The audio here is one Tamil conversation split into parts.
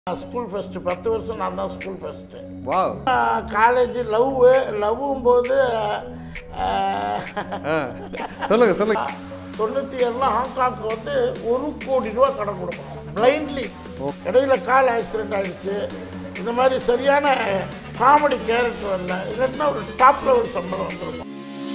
ஸ்கூல் ஃபஸ்ட்டு பத்து வருஷம் நான் தான் school first wow college love லவ்வும் போது ஆ சொல்லுங்க சொல்லுங்க தொண்ணூற்றி ஏழில் ஹாங்காங்க்கு வந்து ஒரு கோடி ரூபா கடன் கொடுக்கணும் பிளைண்ட்லி இடையில கால் ஆக்சிடென்ட் ஆயிடுச்சு இந்த மாதிரி சரியான காமெடி கேரக்டர் வரல இல்லைன்னா ஒரு டாப்பில் ஒரு சம்பளம் வந்துருக்கும்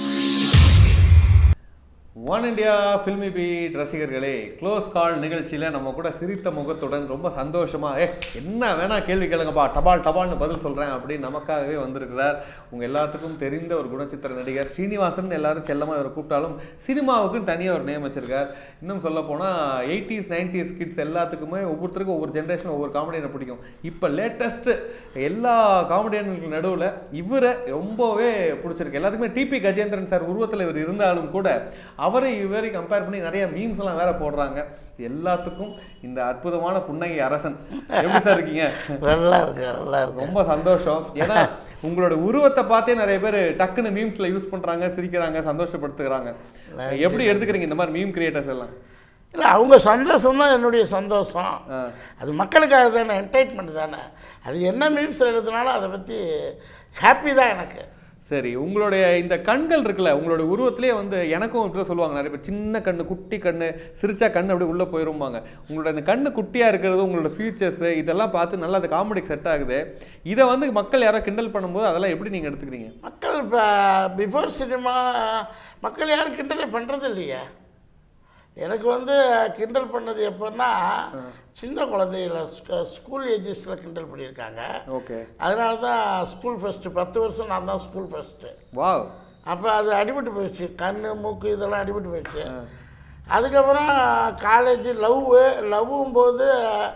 ஒன் இந்தியா ஃபில்மி பீட் ரசிகர்களே க்ளோஸ் கால் நிகழ்ச்சியில் நம்ம கூட சிரித்த முகத்துடன் ரொம்ப சந்தோஷமா ஏ என்ன வேணா கேள்வி கேளுங்கப்பா டபால் டபால்னு பதில் சொல்கிறேன் அப்படின்னு நமக்காகவே வந்திருக்கிறார் உங்கள் எல்லாத்துக்கும் தெரிந்த ஒரு குணச்சித்திர நடிகர் ஸ்ரீனிவாசன் எல்லாரும் செல்லமாக இவரை கூப்பிட்டாலும் சினிமாவுக்குன்னு தனியாக ஒரு நேம் வச்சிருக்கார் இன்னும் சொல்ல போனால் எயிட்டிஸ் நைன்டிஸ் கிட்ஸ் எல்லாத்துக்குமே ஒவ்வொருத்தருக்கும் ஒவ்வொரு ஜென்ரேஷன் ஒவ்வொரு காமெடியனை பிடிக்கும் இப்போ லேட்டஸ்ட்டு எல்லா காமெடியனுக்கு நடுவில் இவரை ரொம்பவே பிடிச்சிருக்கு எல்லாத்துக்குமே டிபி கஜேந்திரன் சார் உருவத்தில் இவர் இருந்தாலும் கூட அவரை இவரை கம்பேர் பண்ணி நிறைய மீம்ஸ் எல்லாம் வேற போடுறாங்க எல்லாத்துக்கும் இந்த அற்புதமான புன்னகை அரசன் எப்படி சார் இருக்கீங்க நல்லா இருக்கு நல்லா இருக்கு ரொம்ப சந்தோஷம் ஏன்னா உங்களோட உருவத்தை பார்த்தே நிறைய பேர் டக்குன்னு மீம்ஸ்ல யூஸ் பண்றாங்க சிரிக்கிறாங்க சந்தோஷப்படுத்துகிறாங்க எப்படி எடுத்துக்கிறீங்க இந்த மாதிரி மீம் கிரியேட்டர்ஸ் எல்லாம் இல்லை அவங்க சந்தோஷம் தான் என்னுடைய சந்தோஷம் ஆ, அது மக்களுக்காக தானே என்டர்டைன்மெண்ட் தானே அது என்ன மீம்ஸ் எழுதுனாலும் அதை பற்றி ஹாப்பி தான் எனக்கு சரி உங்களுடைய இந்த கண்கள் இருக்குல்ல உங்களுடைய உருவத்திலே வந்து எனக்கும் இப்படி தான் சொல்லுவாங்க நிறைய பேர் சின்ன கண்ணு குட்டி கண்ணு சிரிச்சா கண்ணு அப்படியே உள்ளே போயிரும்பாங்க உங்களோட இந்த கண்ணு குட்டியாக இருக்கிறது உங்களோட ஃபீச்சர்ஸ் இதெல்லாம் பார்த்து நல்லா அது காமெடிக்கு செட் ஆகுது இதை வந்து மக்கள் யாரோ கிண்டல் பண்ணும்போது அதெல்லாம் எப்படி நீங்கள் எடுத்துக்கிறீங்க மக்கள் இப்போ பிஃபோர் சினிமா மக்கள் யாரும் கிண்டலே பண்ணுறது இல்லையே எனக்கு வந்து கிண்டல் பண்ணது எப்போன்னா சின்ன குழந்தைகள ஸ்கூல் ஏஜஸில் கிண்டல் பண்ணியிருக்காங்க ஓகே அதனால தான் ஸ்கூல் ஃபஸ்ட்டு பத்து வருஷம் நான் தான் ஸ்கூல் ஃபஸ்ட்டு வாவ் அப்போ அது அடிபட்டு போயிடுச்சு கண் மூக்கு இதெல்லாம் அடிபட்டு போயிடுச்சு அதுக்கப்புறம் காலேஜ் லவ்வு லவ்வும் போது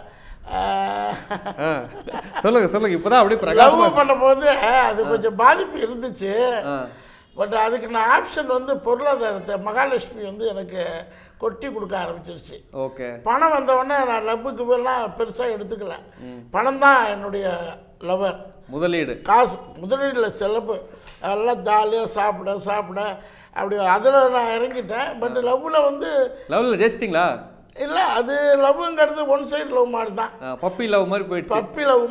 ஆ சொல்லுங்க சொல்லுங்க இப்போதான் அப்படியே பிரகாசமா லவ் பண்ணும்போது அது கொஞ்சம் பாதிப்பு இருந்துச்சு ஆ பட் அதுக்கு நான் ஆப்ஷன் வந்து பொருளாதாரத்தை மகாலட்சுமி வந்து எனக்கு கொட்டி கொடுக்க ஆரம்பிச்சிருச்சு ஓகே பணம் வந்த உடனே நான் லவ்வுக்கு எல்லாம் பெருசாக எடுத்துக்கல பணம் தான் என்னுடைய லவர் முதலீடு காசு முதலீடில் செலவு எல்லாம் ஜாலியாக சாப்பிட சாப்பிட அப்படி அதில் நான் இறங்கிட்டேன் பட் லவ்வில் வந்து லவ்ல ஜெயிச்சிட்டிங்களா இல்லை அது லவ்ங்கிறது ஒன் சைடு லவ் மாதிரி தான் பப்பி லவ் மாதிரி போயிடுச்சு பப்பி லவ்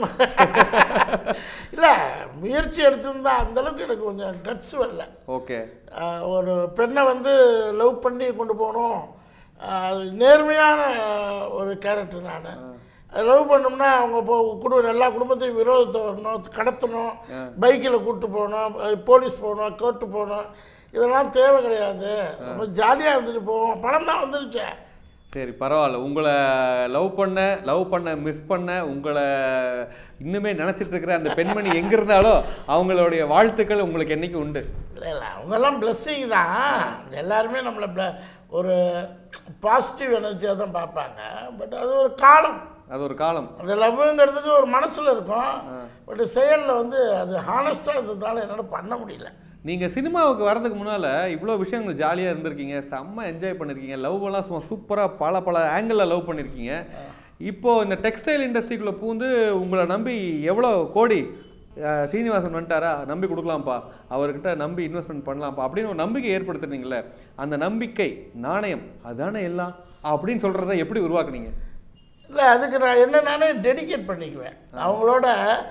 இல்லை முயற்சி எடுத்திருந்தா அந்தளவுக்கு எனக்கு கொஞ்சம் கட்ஸ் வரல ஓகே ஆஹ் ஒரு பெண்ணை வந்து லவ் பண்ணி கொண்டு போகணும் ஆஹ் நேர்மையான ஒரு கேரக்டர் நான் லவ் பண்ணோம்னா அவங்க இப்போ குடும்பம் எல்லா குடும்பத்தையும் விரோதத்தை வரணும் கடத்தணும் பைக்கில் கூப்பிட்டு போகணும் அஹ் போலீஸ் போகணும் கோர்ட்டு போகணும் இதெல்லாம் தேவை கிடையாது நம்ம ஜாலியாக இருந்துட்டு போவோம் பணம் தான் வந்துருச்சே சரி பரவாயில்ல உங்களை லவ் பண்ண லவ் பண்ண மிஸ் பண்ண உங்களை இன்னுமே நினச்சிட்டு இருக்கிற அந்த பெண்மணி எங்கே இருந்தாலோ அவங்களுடைய வாழ்த்துக்கள் உங்களுக்கு என்னைக்கு உண்டு இல்லை இல்லை அவங்கெல்லாம் பிளெஸ்ஸிங் தான் எல்லாருமே நம்மளை ble- ஒரு பாசிட்டிவ் எனர்ஜியாக தான் பார்ப்பாங்க பட் அது ஒரு காலம் அது ஒரு காலம் அந்த லவ்ங்கிறதுக்கு ஒரு மனசில் இருக்கும் பட் செயலில் வந்து அது ஹானஸ்ட்டாக இருந்ததுனால என்னால் பண்ண முடியல நீங்கள் சினிமாவுக்கு வரதுக்கு முன்னால் இவ்வளோ விஷயங்கள் ஜாலியாக இருந்திருக்கீங்க செம்ம என்ஜாய் பண்ணியிருக்கீங்க லவ் எல்லாம் சும்மா சூப்பராக பல பல ஆங்கிளில் லவ் பண்ணியிருக்கீங்க இப்போ இந்த டெக்ஸ்டைல் இண்டஸ்ட்ரிக்குள்ளே பூந்து உங்களை நம்பி எவ்வளோ கோடி அஹ், சீனிவாசன் வந்துட்டாரா நம்பி கொடுக்கலாம்ப்பா அவர்கிட்ட நம்பி இன்வெஸ்ட்மெண்ட் பண்ணலாம்ப்பா அப்படின்னு ஒரு நம்பிக்கை ஏற்படுத்துனீங்களே அந்த நம்பிக்கை நாணயம் அதானே எல்லாம் அப்படின்னு சொல்கிறத எப்படி உருவாக்குனீங்க இல்லை அதுக்கு நான் என்ன நானே டெடிகேட் பண்ணிக்குவேன் அவங்களோட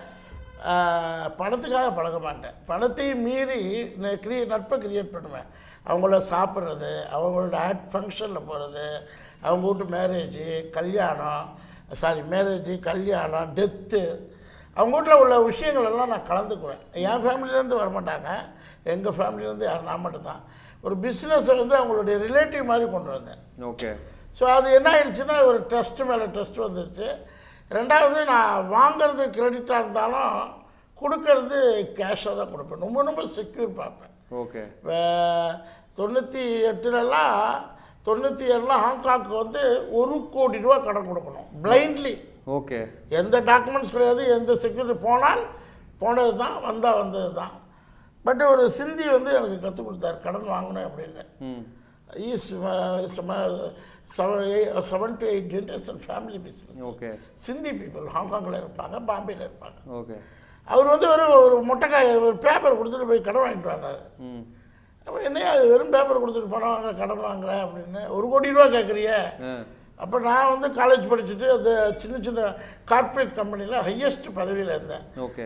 ஆஹ், பணத்துக்காக பழக மாட்டேன் பணத்தையும் மீறி நான் கிரியே நட்பை கிரியேட் பண்ணுவேன் அவங்கள சாப்பிட்றது அவங்களோட ஆட் ஃபங்க்ஷனில் போகிறது அவங்க வீட்டு மேரேஜு கல்யாணம் சாரி மேரேஜு கல்யாணம் டெத்து அவங்க வீட்டில் உள்ள விஷயங்கள் எல்லாம் நான் கலந்துக்குவேன் என் ஃபேமிலியிலேருந்து வரமாட்டாங்க எங்கள் ஃபேமிலியிலேருந்து யார் நான் மட்டும்தான் ஒரு பிஸ்னஸை வந்து அவங்களுடைய ரிலேட்டிவ் மாதிரி கொண்டு வந்தேன் ஓகே ஸோ அது என்ன ஆயிடுச்சுன்னா ஒரு டெஸ்ட் மேலே டெஸ்ட் வந்துருச்சு ரெண்டாவது நான் வாங்குறது கிரெடிட்டாக இருந்தாலும் கொடுக்கறது கேஷாக தான் கொடுப்பேன் ரொம்ப ரொம்ப செக்யூர் பார்ப்பேன் ஓகே இப்போ தொண்ணூற்றி எட்டுலலாம் தொண்ணூற்றி ஏழுலாம் ஹாங்காங்க்கு வந்து ஒரு கோடி ரூபா கடன் கொடுக்கணும் பிளைண்ட்லி ஓகே எந்த டாக்குமெண்ட்ஸ் கிடையாது எந்த செக்யூரிட்டி போனால் போனது தான் வந்தால் வந்தது தான் பட் ஒரு சிந்தி வந்து எனக்கு கற்றுக் கொடுத்தாரு கடன் வாங்கணும் அப்படின்னு ம் is uh, some, uh, seven, eight, uh, seven to eight generation family business. Okay Sindhi people ஹாங்காங்கில் இருப்பாங்க பாம்பேயில் இருப்பாங்க ஓகே அவர் வந்து ஒரு ஒரு முட்டைக்காய் ஒரு பேப்பர் கொடுத்துட்டு போய் கடன் வாங்கிட்டு வந்தார் ம் அப்போ என்னையா அது வெறும் பேப்பர் கொடுத்துட்டு பணம் வாங்க கடன் வாங்குறேன் அப்படின்னு ஒரு கோடி ரூபா கேட்குறிய ஆ அப்போ நான் வந்து காலேஜ் படிச்சுட்டு அந்த சின்ன சின்ன கார்ப்பரேட் கம்பெனியில் ஹையஸ்ட் பதவியில் இருந்தேன் ஓகே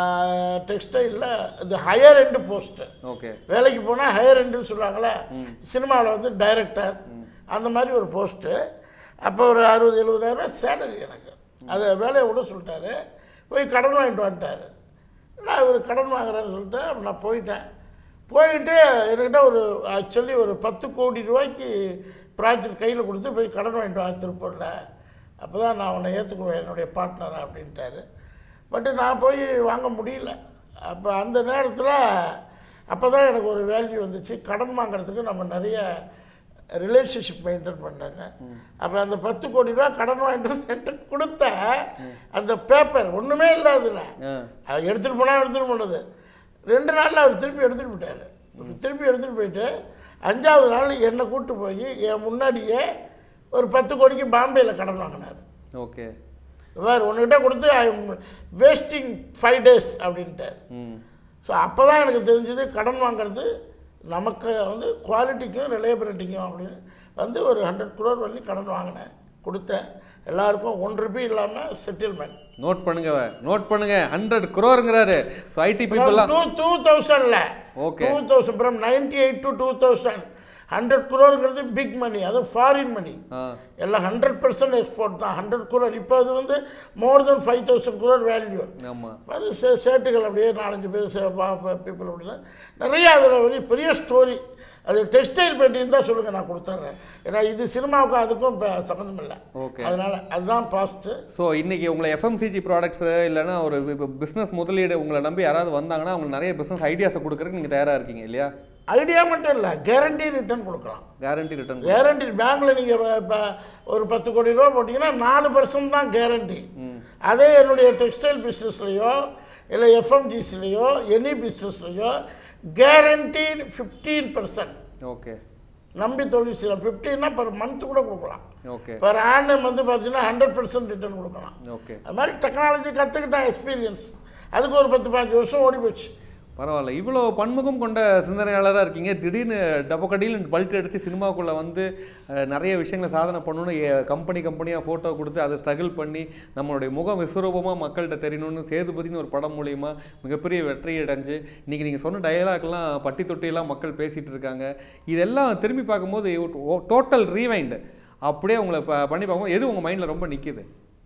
டெக்ஸ்டைலில் இந்த ஹையர் எண்டு போஸ்ட்டு ஓகே வேலைக்கு போனால் ஹையர் எண்டுன்னு சொல்லுவாங்கள்ல சினிமாவில் வந்து டைரக்டர் அந்த மாதிரி ஒரு போஸ்ட்டு அப்போ ஒரு அறுபது எழுபதாயிரம் சேலரி எனக்கு அதை வேலையை விட சொல்லிட்டாரு போய் கடன் வாங்கிட்டு வந்துட்டாரு நான் இவர் கடன் வாங்குறேன்னு சொல்லிட்டு அப்ப நான் போயிட்டேன் போயிட்டு என்கிட்ட ஒரு ஆக்சுவலி ஒரு பத்து கோடி ரூபாய்க்கு ப்ராஜெக்ட் கையில் கொடுத்து போய் கடன் வாங்கிட்டு வா திருப்பூரில் அப்போ தான் நான் உன்னை ஏற்றுக்குவேன் என்னுடைய பார்ட்னரை அப்படின்ட்டாரு பட்டு நான் போய் வாங்க முடியல அப்போ அந்த நேரத்தில் அப்போ தான் எனக்கு ஒரு வேல்யூ வந்துச்சு கடன் வாங்குறதுக்கு நம்ம நிறைய ரிலேஷன்ஷிப் மெயின்டைன் பண்ணேங்க அப்போ அந்த பத்து கோடி ரூபா கடன் வாங்கிட்டு வந்து என்கிட்ட கொடுத்த அந்த பேப்பர் ஒன்றுமே இல்லை அதில் ஆ அவர் எடுத்துகிட்டு போனால் எடுத்துகிட்டு போனது ரெண்டு நாளில் அவர் திருப்பி எடுத்துகிட்டு போயிட்டார் திருப்பி எடுத்துகிட்டு போயிட்டு அஞ்சாவது நாள் என்னை கூப்பிட்டு போய் என் முன்னாடியே ஒரு பத்து கோடிக்கு பாம்பேயில் கடன் வாங்கினார் ஓகே வேறு உன்கிட்ட கொடுத்து ஐ வேஸ்டிங் ஃபைவ் டேஸ் அப்படின்ட்டார் ம் ஸோ அப்போ தான் எனக்கு தெரிஞ்சது கடன் வாங்குறது நமக்கு வந்து குவாலிட்டிக்கும் ரிலையபிலிட்டிக்கும் அப்படின்னு வந்து ஒரு ஹண்ட்ரட் குரோர் வரையும் கடன் வாங்கினேன் கொடுத்தேன் எல்லாருக்கும் ஒன் ருபி இல்லாமல் செட்டில்மெண்ட் நோட் பண்ணுங்க நோட் பண்ணுங்க ஹண்ட்ரட் குரோருங்கிறாரு ஸோ ஐடி பீப்புளெலாம் டூ டூ தௌசண்டில் Okay. Two thousand from ninety eight to two thousand hundred குரோருங்கிறது பிக் மணி அது ஃபாரின் மணி ஆ எல்லாம் ஹண்ட்ரட் பர்சன்ட் எக்ஸ்போர்ட் தான் ஹண்ட்ரட் குரோர் இப்போ அது வந்து more than five thousand crore value ஆமாம் அது சே சேட்டுகள் அப்படியே நாலஞ்சு பேர் பீப்புள் அப்படின்னா நிறைய அதில் பெரிய பெரிய ஸ்டோரி அது டெக்ஸ்டைல் பெயிண்டிங் தான் சொல்லுங்கள் நான் கொடுத்துட்றேன் ஏன்னா இது சினிமாவுக்கும் அதுக்கும் இப்போ சம்மந்தம் இல்லை ஓகே அதனால் அதுதான் பாஸ்ட்டு ஸோ இன்னைக்கு உங்களை எஃப்எம்சிஜி ப்ராடக்ட்ஸு இல்லைன்னா ஒரு பிஸ்னஸ் முதலீடு உங்களை நம்பி யாராவது வந்தாங்கன்னா அவங்களுக்கு நிறைய பிஸ்னஸ் ஐடியாஸை கொடுக்குறதுக்கு நீங்கள் தயாராக இருக்கீங்க இல்லையா ஐடியா மட்டும் இல்லை கேரண்டி ரிட்டர்ன் கொடுக்கலாம் கேரண்டி ரிட்டர்ன் கேரண்டி பேங்க்கில் நீங்கள் இப்போ ஒரு பத்து கோடி ரூபா போட்டிங்கன்னா நாலு பர்சன்ட் தான் கேரண்டி ம் அதே என்னுடைய டெக்ஸ்டைல் பிஸ்னஸ்லையோ இல்லை எஃப்எம்ஜிஸ்லேயோ எனி பிஸ்னஸ்லையோ கேரண்டீட் ஃபிஃப்டீன் பர்சன்ட் ஓகே நம்பி தொழில் செய்யலாம் ஃபிஃப்டீன்னா பர் மந்த் கூட கொடுக்கலாம் ஓகே பர் ஆனம் வந்து பார்த்தீங்கன்னா ஹண்ட்ரட் பர்சன்ட் ரிட்டர்ன் கொடுக்கலாம் ஓகே அது மாதிரி டெக்னாலஜி கற்றுக்கிட்டேன் எக்ஸ்பீரியன்ஸ் அதுக்கு ஒரு பத்து பாஞ்சு வருஷம் ஓடி போச்சு பரவாயில்ல இவ்வளோ பன்முகம் கொண்ட சிந்தனையாளராக இருக்கீங்க திடீர்னு டபக்கடியில் பல்ட் அடித்து சினிமாக்குள்ளே வந்து அஹ், நிறைய விஷயங்களை சாதனை பண்ணணும்னு கம்பெனி கம்பெனியாக ஃபோட்டோ கொடுத்து அதை ஸ்ட்ரகிள் பண்ணி நம்மளுடைய முகம் விஸ்வரூபமாக மக்கள்கிட்ட தெரியணும்னு சேதுபதினு ஒரு படம் மூலியமா மிகப்பெரிய வெற்றி அடைஞ்சு இன்றைக்கி நீங்கள் சொன்ன டயலாக்லாம் பட்டி தொட்டியெல்லாம் மக்கள் பேசிகிட்டு இருக்காங்க இதெல்லாம் திரும்பி பார்க்கும்போது டோட்டல் ரீவைண்ட் அப்படியே உங்களை ப பண்ணி பார்க்கும்போது எது உங்கள் மைண்டில் ரொம்ப நிற்கிது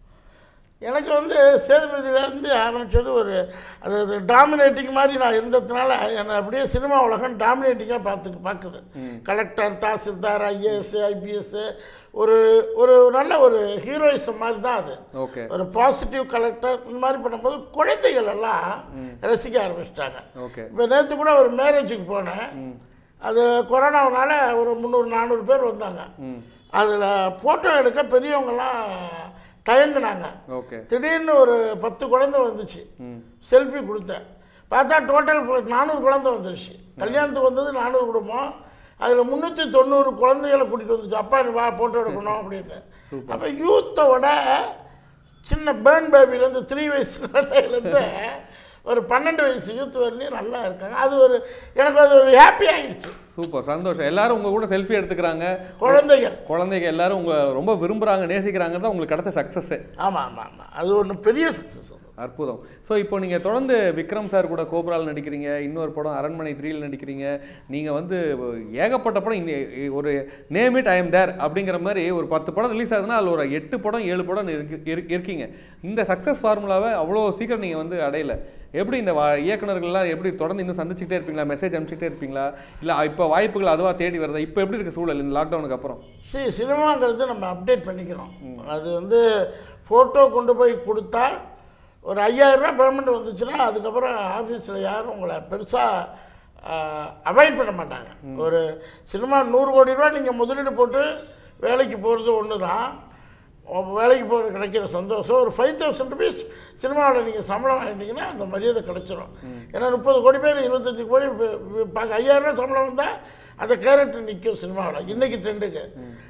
எனக்கு வந்து சேதுபதியிலேருந்து ஆரம்பித்தது ஒரு அது டாமினேட்டிங் மாதிரி நான் இருந்ததுனால என்னை அப்படியே சினிமா உலகம் டாமினேட்டிங்காக பார்த்து பார்க்குது கலெக்டர் தாசில்தார் ஐஏஎஸ் ஐபிஎஸ் ஒரு ஒரு நல்ல ஒரு ஹீரோயிசம் மாதிரி தான் அது ஓகே ஒரு பாசிட்டிவ் கலெக்டர் இந்த மாதிரி பண்ணும்போது குழந்தைகள் எல்லாம் ரசிக்க ஆரம்பிச்சிட்டாங்க ஓகே இப்போ நேற்று கூட ஒரு மேரேஜுக்கு போனேன் ம் அது கொரோனாவுனால ஒரு முந்நூறு நானூறு பேர் வந்தாங்க ம் அதில் ஃபோட்டோ எடுக்க பெரியவங்கெல்லாம் தயங்குனாங்க ஓகே திடீர்னு ஒரு பத்து குழந்தை வந்துச்சு ம் செல்ஃபி கொடுத்தேன் பார்த்தா டோட்டல் நானூறு குழந்தை வந்துருச்சு கல்யாணத்துக்கு வந்தது நானூறு குடும்பம் அதில் முந்நூற்றி தொண்ணூறு குழந்தைகளை கூட்டிகிட்டு வந்துச்சு அப்பா நீ வா ஃபோட்டோ எடுக்கணும் அப்படின்னு அப்போ யூத்தோட சின்ன பேர்ன் பேபிலேருந்து த்ரீ வயசு குழந்தையிலேருந்து ஒரு பன்னெண்டு வயசு யூத் வரலையும் நல்லா இருக்காங்க அது ஒரு எனக்கு அது ஒரு ஹாப்பி ஆகிடுச்சு சூப்பர் சந்தோஷம் எல்லாரும் உங்க கூட செல்ஃபி எடுத்துக்கிறாங்க குழந்தைகள் குழந்தைங்க எல்லாரும் உங்க ரொம்ப விரும்புறாங்க நேசிக்கிறாங்க தான் உங்களுக்கு கிடைச்ச சக்ஸஸ் ஆமாம் ஆமாம் ஆமாம் அது ஒன்று பெரிய சக்ஸஸ் அற்புதம் ஸோ இப்போ நீங்க தொடர்ந்து விக்ரம் சார் கூட கோபரால் நடிக்கிறீங்க இன்னொரு படம் அரண்மனை த்ரீல நடிக்கிறீங்க நீங்க வந்து ஏகப்பட்ட படம் இந்த ஒரு name it I am there அப்படிங்கிற மாதிரி ஒரு பத்து படம் ரிலீஸ் ஆகுதுன்னா அதில் ஒரு எட்டு படம் ஏழு படம் இருக்கு- இருக்கு- இருக்கீங்க இந்த சக்ஸஸ் ஃபார்முலாவை அவ்வளோ சீக்கிரம் நீங்க வந்து அடையல எப்படி இந்த வா- இயக்குனர்கள்லாம் எப்படி தொடர்ந்து இன்னும் சந்திச்சுட்டே இருப்பீங்களா மெசேஜ் அனுப்பிச்சிட்டே இருப்பீங்களா இல்லை இப்போ வாய்ப்புகள் அதுவாக தேடி வருதா இப்போ எப்படி இருக்கு சூழல் இந்த லாக்டவுனுக்கு அப்புறம் சரி சினிமாங்கிறது நம்ம அப்டேட் பண்ணிக்கணும் அது வந்து ஃபோட்டோ கொண்டு போய் கொடுத்தா ஒரு ஐயாயிரம் ரூபாய் பேமெண்ட் வந்துச்சுன்னா அதுக்கப்புறம் ஆஃபீஸில் யாரும் உங்களை பெருசாக அவாய்ட் பண்ண மாட்டாங்க ஒரு சினிமா நூறு கோடி ரூபாய் நீங்கள் முதலீடு போட்டு வேலைக்கு போகிறது ஒன்று தான் உங்க வேலைக்கு போகிற கிடைக்கிற சந்தோஷம் ஒரு ஃபைவ் தௌசண்ட் ருபீஸ் சினிமாவில் நீங்கள் சம்பளம் வாங்கிட்டீங்கன்னா அந்த மரியாதை கிடைச்சிரும் ஏன்னா முப்பது கோடி பேர் இருபத்தஞ்சி கோடி பே- பே- பார்க்க ஐயாயிரம் ரூபாய் சம்பளம் வந்தால் அந்த கேரக்டர் நிற்கும் சினிமாவில் இன்றைக்கி ட்ரெண்டுக்கு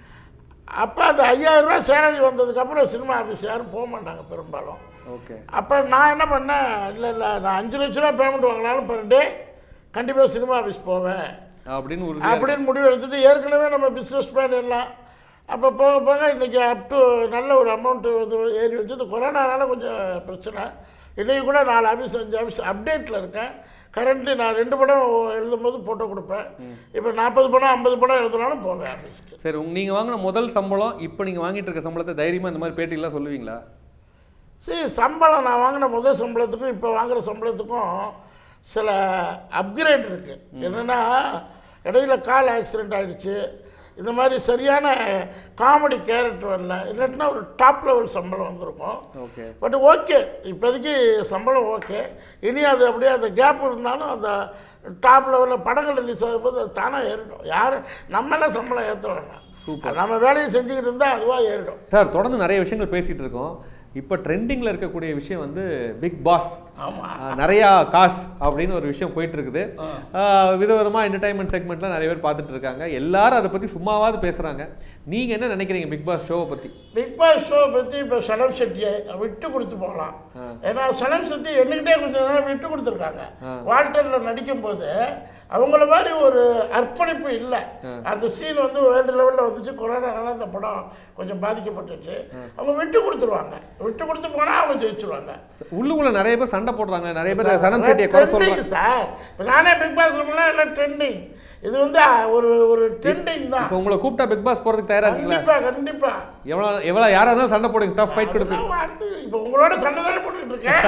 அப்போ அந்த ஐயாயிரம் ரூபாய் சேலரி வந்ததுக்கப்புறம் சினிமா ஆஃபீஸ் யாரும் போக மாட்டாங்க பெரும்பாலும் ஓகே அப்போ நான் என்ன பண்ணேன் இல்லை இல்லை நான் அஞ்சு லட்ச ரூபா பேமெண்ட் வாங்கினாலும் பர் டே கண்டிப்பாக சினிமா ஆஃபீஸ் போவேன் அப்படின்னு ஒரு அப்படின்னு முடிவு எடுத்துட்டு ஏற்கனவே நம்ம பிஸ்னஸ் பிளான் எல்லாம் அப்போ போக போக இன்றைக்கி அப் டு நல்ல ஒரு அமௌண்ட்டு வந்து ஏறி வச்சு இந்த கொரோனானால கொஞ்சம் பிரச்சனை இன்றைக்கி கூட நாலு ஆஃபீஸ் அஞ்சு ஆஃபீஸ் அப்டேட்டில் இருக்கேன் கரண்ட்லி நான் ரெண்டு படம் எழுதும்போது ஃபோட்டோ கொடுப்பேன் இப்போ நாற்பது படம் ஐம்பது படம் எழுதுனாலும் போவேன் ஆஃபீஸ்க்கு சரி உங்க நீங்கள் வாங்கின முதல் சம்பளம் இப்போ நீங்கள் வாங்கிட்டு இருக்க சம்பளத்தை தைரியமாக இந்த மாதிரி பேட்டிலாம் சொல்லுவீங்களா சரி சம்பளம் நான் வாங்கின முதல் சம்பளத்துக்கும் இப்போ வாங்குற சம்பளத்துக்கும் சில அப்கிரேட் இருக்குது என்னென்னா இடையில கால் ஆக்சிடெண்ட் ஆயிடுச்சு இந்த மாதிரி சரியான காமெடி கேரக்டர் வரல இல்லாட்டினா ஒரு டாப் லெவல் சம்பளம் வந்திருக்கும் ஓகே பட் ஓகே இப்போதைக்கு சம்பளம் ஓகே இனி அது அப்படியே அந்த கேப் இருந்தாலும் அந்த டாப் லெவலில் படங்கள் ரிலீஸ் ஆகும்போது அது தானாக ஏறிடும் யாரும் நம்மளாம் சம்பளம் ஏற்ற வேண்டாம் நம்ம வேலையை செஞ்சுக்கிட்டு இருந்தால் அதுவாக ஏறிடும் சார் தொடர்ந்து நிறைய விஷயங்கள் பேசிட்டு இருக்கோம் இப்போ ட்ரெண்டிங்கில் இருக்கக்கூடிய விஷயம் வந்து பிக் பாஸ் ஆமாம் நிறையா காசு அப்படின்னு ஒரு விஷயம் போயிட்டு இருக்குது ஆஹ் விதவிதமா என்டர்டைன்மெண்ட் செக்மெண்ட்லாம் நிறைய பேர் பார்த்துட்டு இருக்காங்க எல்லாரும் அதை பற்றி சும்மாவாவது பேசுகிறாங்க நீங்கள் என்ன நினைக்கிறீங்க பிக் பாஸ் ஷோவை பற்றி பிக் பாஸ் ஷோ பற்றி இப்போ சனம் செட்டியை விட்டு கொடுத்து போகலாம் ஏன்னா சனம் செட்டி என்கிட்டே கொஞ்சம் நேரம் விட்டு கொடுத்துருக்காங்க வால்டரில் நடிக்கும்போது அவங்கள மாதிரி ஒரு அர்ப்பணிப்பு இல்லை அந்த சீன் வந்து வேர்ல்டு லெவலில் வந்துச்சு கொரோனானால அந்த படம் கொஞ்சம் பாதிக்கப்பட்டுச்சு அவங்க விட்டு கொடுத்துருவாங்க விட்டு கொடுத்து போனால் அவங்க ஜெயிச்சிருவாங்க உள்ளுக்குள்ள நிறைய பேர் சண்டை போடுறாங்க நிறைய பேர் சனம் செட்டியை குறை சொல்கிறாங்க ட்ரெண்டிங் சார் இப்போ நானே பிக் பாஸ் ரூம்லாம் எல்லாம் ட்ரெண்டிங் இது வந்து அஹ், ஒரு ஒரு ட்ரெண்டிங் தான் இப்போ உங்களை கூப்பிட்டா பிக் பாஸ் போகிறதுக்கு தயாராக இருக்கீங்களா கண்டிப்பா கண்டிப்பா எவ்வளோ எவ்வளோ யாராக இருந்தாலும் சண்டை போடுங்க டஃப் ஃபைட் கொடுப்பீங்க அதெல்லாம் வார்த்தை இப்போ உங்களோட சண்டை தானே போட்டுக்கிட்டு இருக்கேன்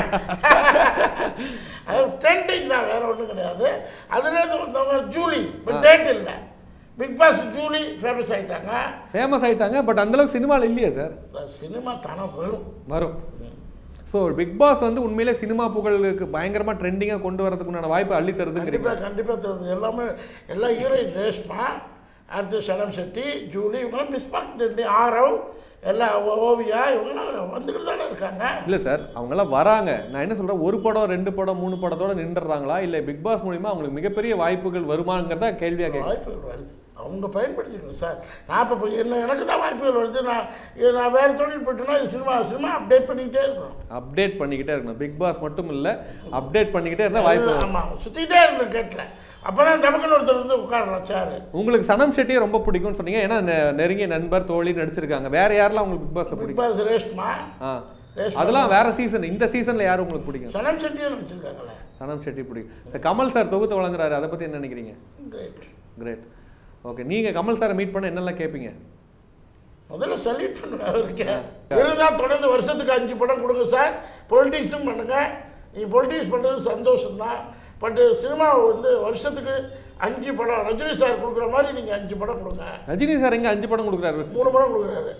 அது ட்ரெண்டிங் தான் வேற ஒன்றும் கிடையாது அதுலேருந்து வந்தவங்க ஜூலி இப்போ டேட் இல்லை பிக் பாஸ் ஜூலி ஃபேமஸ் ஆயிட்டாங்க ஃபேமஸ் ஆயிட்டாங்க பட் அந்தளவுக்கு சினிமாவில் இல்லையே சார் சினிமா தானே வரும் வரும் ஸோ பிக் பாஸ் வந்து உண்மையிலே சினிமா புகழுக்கு பயங்கரமாக ட்ரெண்டிங்காக கொண்டு வரதுக்கு உண்டான வாய்ப்பு அள்ளி தருதுங்கிறீங்க கண்டிப்பாக கண்டிப்பாக தெரியுது எல்லாமே எல்லா ஹீரோயின் ரேஷ்மா அடுத்து சனம் செட்டி ஜூலி இவங்களாம் மிஸ்பாக் டெண்டி ஆரவ் எல்லா ஓ- ஓவியா இவங்களாம் வந்துக்கிட்டு தானே இருக்காங்க இல்லை சார் அவங்கெல்லாம் வராங்க நான் என்ன சொல்கிறேன் ஒரு படம் ரெண்டு படம் மூணு படத்தோட நின்றுறாங்களா இல்லை பிக் பாஸ் மூலிமா அவங்களுக்கு மிகப்பெரிய வாய்ப்புகள் வருமாங்கிறத கேள்வியாக கேட்குறேன் வாய்ப்புகள் வருது அவங்க பயன்படுத்திக்கணும் சார் நான் இப்போ என்ன எனக்கு தான் வாய்ப்புகள் வருது நான் இது நான் வேறு தொழில் போயிட்டேன்னா இது சினிமா சினிமா அப்டேட் பண்ணிக்கிட்டே இருக்கணும் அப்டேட் பண்ணிக்கிட்டே இருக்கணும் பிக் பாஸ் மட்டும் இல்லை அப்டேட் பண்ணிக்கிட்டே இருந்தால் வாய்ப்பு வரும். ஆமாம் சுற்றிக்கிட்டே இருக்கணும் கேட்டில் அப்போ தான் டபக்குன்னு ஒருத்தர் வந்து உட்காரலாம் சார் உங்களுக்கு சனம் ஷெட்டியை ரொம்ப பிடிக்கும்னு சொன்னீங்க ஏன்னா நெ- நெருங்கிய நண்பர் தோழி நடிச்சிருக்காங்க வேற யாரெல்லாம் உங்களுக்கு பிக் பாஸ்ல பிக் பிடிக்கும் பாஸ் ரேஷ்மா ஆ ரேஷ்மா அதெல்லாம் வேற சீசன் இந்த சீசன்ல யார் உங்களுக்கு பிடிக்கும் சனம் செட்டியும் வச்சுருக்காங்களே சனம் ஷெட்டி பிடிக்கும் இந்த கமல் சார் தொகுத்து வழங்குறாரு அதை பத்தி என்ன நினைக்கிறீங்க கிரேட் கிரேட் ஓகே நீங்க கமல் சாரை மீட் பண்ண என்னெல்லாம் கேட்பீங்க முதல்ல சல்யூட் பண்ணுவேன் அவருக்கு இருந்தால் தொடர்ந்து வருஷத்துக்கு அஞ்சு படம் கொடுங்க சார் பொலிட்டிக்ஸும் பண்ணுங்க நீங்கள் பொலிட்டிக்ஸ் பண்ணுறது சந்தோஷம்தான் பட்டு சினிமா வந்து வருஷத்துக்கு அஞ்சு படம் ரஜினி சார் கொடுக்குற மாதிரி நீங்கள் அஞ்சு படம் கொடுங்க ரஜினி சார் எங்க அஞ்சு படம் கொடுக்குறாரு மூணு படம் கொடுக்குறாரு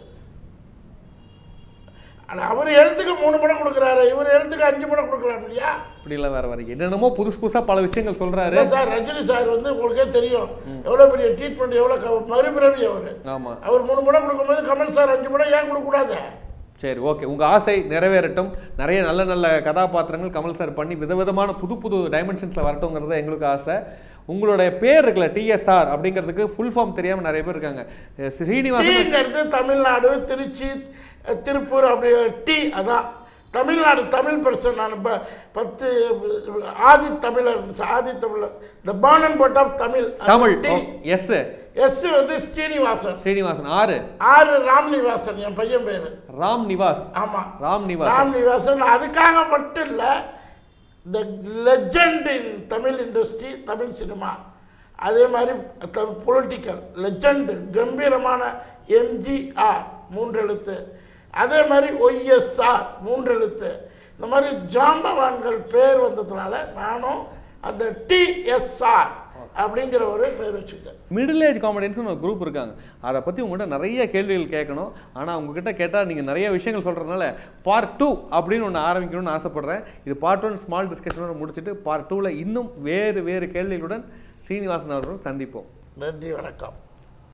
ஆனால் அவர் எழுத்துக்கு மூணு படம் கொடுக்குறாரு இவர் எழுத்துக்கு அஞ்சு படம் கொடுக்கலாம் இல்லையா இப்படிலாம் வேற வேற என்னென்னமோ புதுசு புதுசா பல விஷயங்கள் சொல்றாரு இல்லை சார் ரஜினி சார் வந்து உங்களுக்கே தெரியும் எவ்வளோ பெரிய ட்ரீட்மெண்ட் எவ்வளோ க- மறுபிறவி அவர் ஆமா அவர் மூணு படம் கொடுக்கும்போது கமல் சார் அஞ்சு படம் ஏன் கொடுக்கக்கூடாது சரி ஓகே உங்க ஆசை நிறைவேறட்டும் நிறைய நல்ல நல்ல கதாபாத்திரங்கள் கமல் சார் பண்ணி விதவிதமான புது புது டைமென்ஷன்ஸ்ல வரட்டுங்கிறது எங்களுக்கு ஆசை உங்களுடைய பேர் இருக்குல்ல டிஎஸ்ஆர் அப்படிங்கிறதுக்கு ஃபுல் ஃபார்ம் தெரியாம நிறைய பேர் இருக்காங்க அஹ் ஸ்ரீனிவாசன் டீங்கிறது தமிழ்நாடு திருச்சி அஹ், திருப்பூர் அப்படி டி அதான் தமிழ்நாடு தமிழ் பர்சன் நான் இப்போ பத்து ஆதி தமிழர் ஆதி தமிழர் the born but of Tamil Tamil T S S வந்து ஸ்ரீனிவாசன் ஸ்ரீனிவாசன் ஆறு ஆறு ராம்நிவாசன் என் பையன் பேர் ராம் நிவாஸ் ஆமாம் ராம் நிவாஸ் ராம்நிவாசன் அதுக்காக மட்டும் இல்லை the legend in Tamil industry Tamil cinema அதே மாதிரி பொலிட்டிக்கல் லெஜண்ட் கம்பீரமான எம்ஜிஆர் மூன்று எழுத்து அதே மாதிரி ஒய்எஸ்ஆர் மூன்று எழுத்து இந்த மாதிரி ஜாம்பவான்கள் பேர் வந்ததுனால நானும் அந்த டிஎஸ்ஆர் அப்படிங்கிற ஒரு பேர் வச்சுக்கிட்டேன் மிடில் ஏஜ் காமெடியன்ஸ்னு ஒரு குரூப் இருக்காங்க அதை பற்றி உங்கள்கிட்ட நிறைய கேள்விகள் கேட்கணும் ஆனால் உங்ககிட்ட கேட்டால் நீங்கள் நிறைய விஷயங்கள் சொல்கிறதுனால பார்ட் டூ அப்படின்னு ஒன்று ஆரம்பிக்கணும்னு ஆசைப்பட்றேன் இது பார்ட் ஒன் ஸ்மால் டிஸ்கஷனோட முடிச்சுட்டு பார்ட் டூவில் இன்னும் வேறு வேறு கேள்விகளுடன் ஸ்ரீனிவாசன் அவர்களுடன் சந்திப்போம் நன்றி வணக்கம்